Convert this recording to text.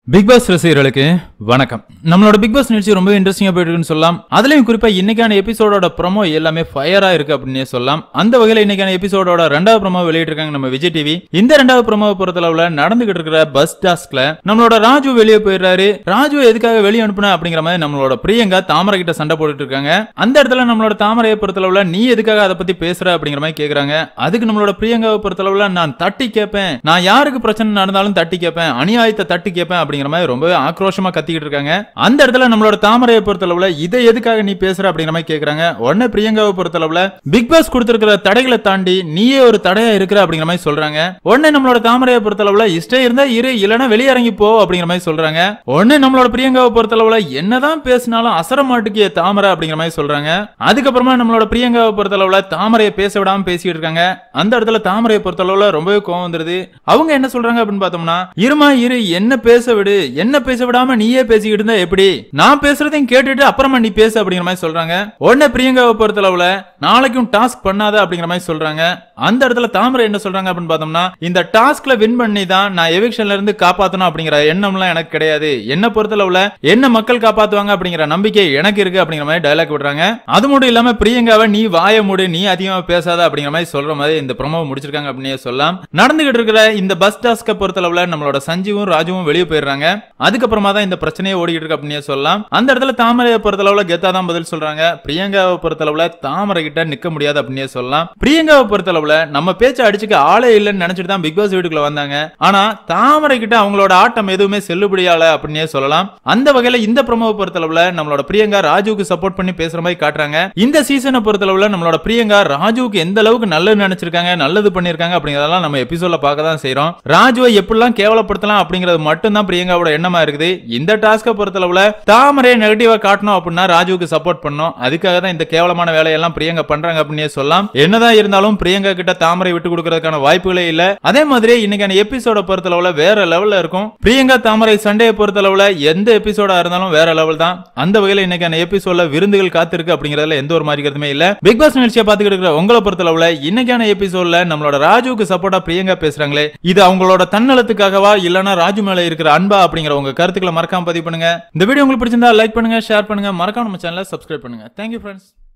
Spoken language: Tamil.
பிக் பாஸ் ரசிகர்களுக்கு வணக்கம் நம்மளோட பிக் பாஸ் நிகழ்ச்சி ரொம்ப இன்ட்ரெஸ்டிங்கா போயிட்டு இருக்குன்னு சொல்லலாம் அதுலயும் குறிப்பா இன்னைக்கான எபிசோடோட ப்ரோமோ எல்லாமே ஃபயரா இருக்கு அப்படின்னே சொல்லலாம் அந்த வகையில இன்னைக்கான எபிசோடோட ரெண்டாவது ப்ரோமோ வெளியிட்டிருக்காங்க நம்ம விஜய் டிவி இந்த ரெண்டாவது ப்ரோமோவை பொறுத்தளவுல நடந்துகிட்டு இருக்கிற பஸ் டாஸ்க்ல நம்மளோட ராஜு வெளியே போயிடுறாரு ராஜு எதுக்காக வெளியே அனுப்புன அப்படிங்கிற மாதிரி நம்மளோட பிரியங்கா தாமரை கிட்ட சண்டை போட்டுட்டு இருக்காங்க அந்த இடத்துல நம்மளோட தாமரையை பொறுத்தளவுல நீ எதுக்காக அதை பத்தி பேசுற அப்படிங்கிற மாதிரி கேக்குறாங்க அதுக்கு நம்மளோட பிரியங்காவை பொறுத்தளவுல நான் தட்டி கேட்பேன் நான் யாருக்கு பிரச்சனை நடந்தாலும் தட்டி கேட்பேன் அநியாயத்தை தட்டி கேட்பேன் அப்படிங்கிற மாதிரி ரொம்பவே ஆக்ரோஷமா கத்திக்கிட்டு இருக்காங்க அந்த இடத்துல நம்மளோட தாமரையை பொறுத்தளவுல இதை எதுக்காக நீ பேசுற அப்படிங்கிற மாதிரி கேக்குறாங்க உடனே பிரியங்காவை பொறுத்தளவுல பிக் பாஸ் கொடுத்திருக்கிற தடைகளை தாண்டி நீயே ஒரு தடையா இருக்கிற அப்படிங்கிற மாதிரி சொல்றாங்க உடனே நம்மளோட தாமரையை பொறுத்தளவுல இஷ்டம் இருந்தா இரு இல்லனா வெளியிறங்கி போ அப்படிங்கிற மாதிரி சொல்றாங்க உடனே நம்மளோட பிரியங்காவை பொறுத்தளவுல என்னதான் பேசினாலும் அசர மாட்டுக்கிய தாமரை அப்படிங்கிற மாதிரி சொல்றாங்க அதுக்கப்புறமா நம்மளோட பிரியங்காவை பொறுத்தளவுல தாமரையை பேச விடாம பேசிட்டு இருக்காங்க அந்த இடத்துல தாமரையை பொறுத்தளவுல ரொம்பவே கோவம் வந்துருது அவங்க என்ன சொல்றாங்க அப்படின்னு பார்த்தோம்னா இருமா இரு என்ன பேச விடு என்ன பேச விடாம நீயே பேசிக்கிட்டு இருந்தா எப்படி நான் பேசுறதையும் கேட்டுட்டு அப்புறமா நீ பேசு அப்படிங்கிற மாதிரி சொல்றாங்க உடனே பிரியங்காவை பொறுத்தளவுல நாளைக்கும் டாஸ்க் பண்ணாத அப்படிங்கிற மாதிரி சொல்றாங்க அந்த இடத்துல தாமரை என்ன சொல்றாங்க அப்படின்னு பார்த்தோம்னா இந்த டாஸ்க்ல வின் பண்ணி தான் நான் எவிக்ஷன்ல இருந்து காப்பாத்தணும் அப்படிங்கிற எண்ணம்லாம் எனக்கு கிடையாது என்ன பொறுத்தளவுல என்ன மக்கள் காப்பாத்துவாங்க அப்படிங்கிற நம்பிக்கை எனக்கு இருக்கு அப்படிங்கிற மாதிரி டயலாக் விடுறாங்க அது மட்டும் இல்லாம பிரியங்காவை நீ வாய மூடு நீ அதிகமா பேசாத அப்படிங்கிற மாதிரி சொல்ற மாதிரி இந்த ப்ரோமோ முடிச்சிருக்காங்க அப்படின்னே சொல்லலாம் நடந்துகிட்டு இருக்கிற இந்த பஸ் டாஸ்க பொறுத்தளவுல நம்மளோட சஞ்சீவும் ராஜுவும் வெளியே போயிடுறாங்க அதுக்கப்புறமா தான் இந்த பிரச்சனையே ஓடிக்கிட்டு இருக்கு அப்படின்னே சொல்லலாம் அந்த இடத்துல தாமரையை பொறுத்தளவுல கெத்தா தான் பதில் சொல்றாங்க பிரியங்காவை பொறுத்தளவுல தாமரை கிட்ட நிக்க முடியாது அப்படின்னே சொல்லலாம் பிரியங்காவை பொறுத்தளவுல நம்ம பேச்ச அடிச்சுக்க ஆளே இல்லைன்னு நினைச்சிட்டு தான் பிக் பாஸ் வீட்டுக்குள்ள வந்தாங்க ஆனா தாமரை கிட்ட அவங்களோட ஆட்டம் எதுவுமே செல்லுபடியால அப்படின்னே சொல்லலாம் அந்த வகையில இந்த ப்ரோமோவை பொறுத்தளவுல நம்மளோட பிரியங்கா ராஜுவுக்கு சப்போர்ட் பண்ணி பேசுற மாதிரி காட்டுறாங்க இந்த சீசனை பொறுத்தளவுல நம்மளோட பிரியங்கா ராஜுவுக்கு எந்த அளவுக்கு நல்லது நினைச்சிருக்காங்க நல்லது பண்ணிருக்காங்க அப்படிங்கறதெல்லாம் நம்ம எபிசோட்ல பார்க்க தான் செய்றோம் ராஜுவை எப்படிலாம் கேவலப்படுத்தலாம் அப்படிங்கிறது மட்டும் தான் பிரியங்காவோட எண்ணமா இருக்குது இந்த டாஸ்க பொறுத்தளவுல தாமரையை நெகட்டிவா காட்டணும் அப்படின்னா ராஜுவுக்கு சப்போர்ட் பண்ணணும் அதுக்காக தான் இந்த கேவலமான வேலையெல்லாம் பிரியங்கா பண்றாங்க அப்படின்னே சொல்லலாம் என்னதான் இருந்தாலும் பிரியங்கா கிட்ட தாமரை விட்டு கொடுக்கறதுக்கான வாய்ப்புகளே இல்ல அதே மாதிரி இன்னைக்கான எபிசோட பொறுத்தளவுல வேற லெவல்ல இருக்கும் பிரியங்கா தாமரை சண்டையை பொறுத்தளவுல எந்த எபிசோடா இருந்தாலும் வேற லெவல் தான் அந்த வகையில இன்னைக்கான எபிசோட்ல விருந்துகள் காத்திருக்கு அப்படிங்கறதுல எந்த ஒரு மாதிரி கருத்துமே இல்ல பிக் பாஸ் நிகழ்ச்சியை பாத்துக்கிட்டு இருக்கிற உங்களை பொறுத்தளவுல இன்னைக்கான எபிசோட்ல நம்மளோட ராஜுவுக்கு சப்போர்ட்டா பிரியங்கா பேசுறாங்களே இது அவங்களோட தன்னலத்துக்காகவா இல்லனா ராஜு மேல இருக்கிற அன்பா அப்படிங்கிற உங்க கருத்துக்களை மறக்காம பதிவு பண்ணுங்க இந்த வீடியோ உங்களுக்கு பிடிச்சிருந்தா லைக் பண்ணுங்க ஷேர் பண்ணுங்க மறக்காம நம்ம சேனலை சப்ஸ்கிரைப் பண்ணுங்க தேங்க்யூ ஃப்ரெண்ட்ஸ்